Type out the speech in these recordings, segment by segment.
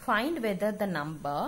Find whether the number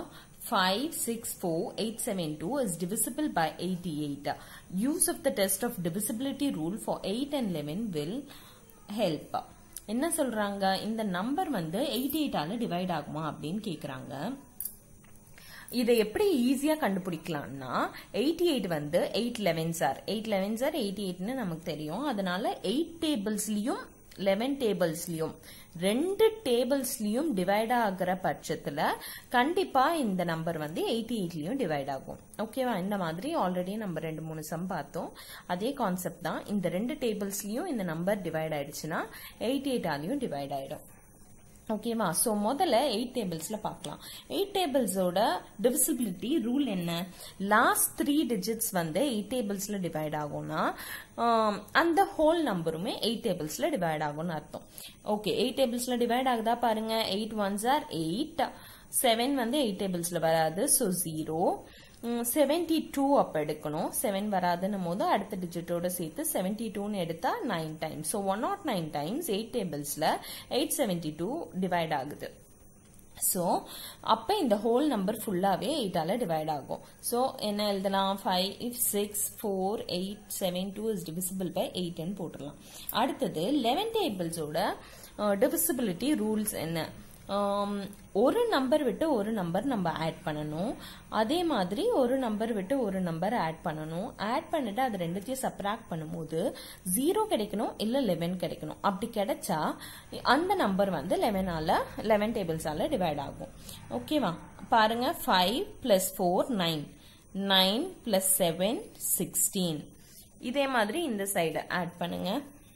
564872 is divisible by 88. Use of the test of divisibility rule for 8 and 11 will help. என்ன சொல்றாங்க இந்த number வந்து 88 ஆல divide ஆகுமா அப்படின்னு கேக்குறாங்க இதை எப்படி ஈஸியா கண்டுபிடிக்கலாம்னா எயிட்டி எயிட் வந்து eight eleven sir eight eleven sir eighty எயிட்னு நமக்கு தெரியும் அதனால எயிட் டேபிள்ஸ்லயும் லெவன் டேபிள்ஸ்லயும் ரெண்டு டேபிள்ஸ்லயும் டிவைட் ஆகிற பட்சத்துல கண்டிப்பா இந்த நம்பர் வந்து எயிட்டி எயிட்லயும் டிவைட் ஆகும் ஓகேவா இந்த மாதிரி ஆல்ரெடி நம்ம ரெண்டு மூணு சம் பார்த்தோம் அதே கான்செப்ட் தான் இந்த ரெண்டு டேபிள்ஸ்லயும் இந்த நம்பர் டிவைட் ஆயிடுச்சுன்னா எயிட்டி எயிட் ஆலையும் டிவைட் ஆயிடும் ஓகேவா ஸோ முதல்ல எயிட் டேபிள்ஸ்ல பார்க்கலாம் எயிட் டேபிள்ஸோட டிவிசிபிலிட்டி ரூல் என்ன லாஸ்ட் த்ரீ டிஜிட்ஸ் வந்து எயிட் டேபிள்ஸ்ல டிவைட் ஆகும்னா அந்த ஹோல் நம்பருமே எயிட் டேபிள்ஸ்ல டிவைட் ஆகும்னு அர்த்தம் ஓகே எயிட் டேபிள்ஸ்ல டிவைட் ஆகுதா பாருங்க eight ones are eight seven வந்து எயிட் டேபிள்ஸ்ல வராது ஸோ ஜீரோ செவன்டி டூ அப்போ எடுக்கணும் செவன் வராதுன்னும் போது அடுத்த டிஜிட்டோட சேர்த்து செவன்டி டூன்னு எடுத்தா nine times so one nought nine times eight டேபிள்ஸ்ல எயிட் செவன்டி டூ டிவைட் ஆகுது ஸோ அப்போ இந்த ஹோல் நம்பர் ஃபுல்லாகவே எயிட்டால டிவைட் ஆகும் ஸோ என்ன எழுதலாம் five six four eight seven two is divisible by எயிட்னு போட்டுடலாம் அடுத்தது லெவன் டேபிள்ஸோட டிவிசிபிலிட்டி ரூல்ஸ் என்ன ஒரு நம்பர் விட்டு ஒரு நம்பர் நம்ம ஆட் பண்ணணும் அதே மாதிரி ஒரு நம்பர் விட்டு ஒரு நம்பர் ஆட் பண்ணணும் ஆட் பண்ணிட்டு அது ரெண்டுத்தையும் சப்ராக்ட் பண்ணும்போது ஜீரோ கிடைக்கணும் இல்ல லெவன் கிடைக்கணும் அப்படி கிடைச்சா அந்த நம்பர் வந்து லெவனால லெவன் டேபிள்ஸால டிவைட் ஆகும் ஓகேவா பாருங்க five plus four nine nine plus seven sixteen இதே மாதிரி இந்த சைடு ஆட் பண்ணுங்க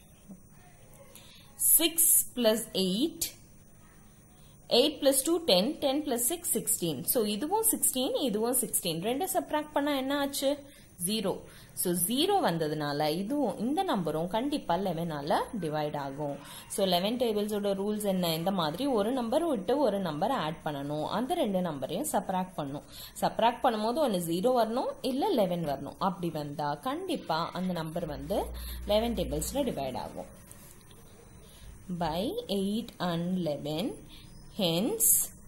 six plus eight 8 plus 2 10 10 plus 6 16 so இதுவும் 16 இதுவும் 16 ரெண்டு subtract பண்ணா என்ன ஆச்சு 0 so 0 வந்ததுனால இதுவும் இந்த நம்பரும் கண்டிப்பா 11 ஆல டிவைட் ஆகும் so 11 டேபிள்ஸோட ரூல்ஸ் என்ன இந்த மாதிரி ஒரு நம்பர் விட்டு ஒரு நம்பர் ஆட் பண்ணணும் அந்த ரெண்டு நம்பரையும் சப்ராக்ட் பண்ணும் சப்ராக்ட் பண்ணும்போது ஒன்று ஜீரோ வரணும் இல்ல 11 வரணும் அப்படி வந்தா கண்டிப்பா அந்த நம்பர் வந்து 11 டேபிள்ஸ்ல டிவைட் ஆகும் by 8 and 11 hence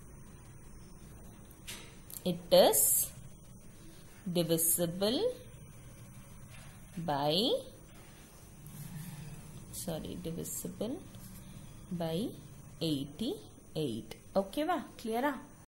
it is divisible by sorry divisible by 88 ஓகேவா கிளியரா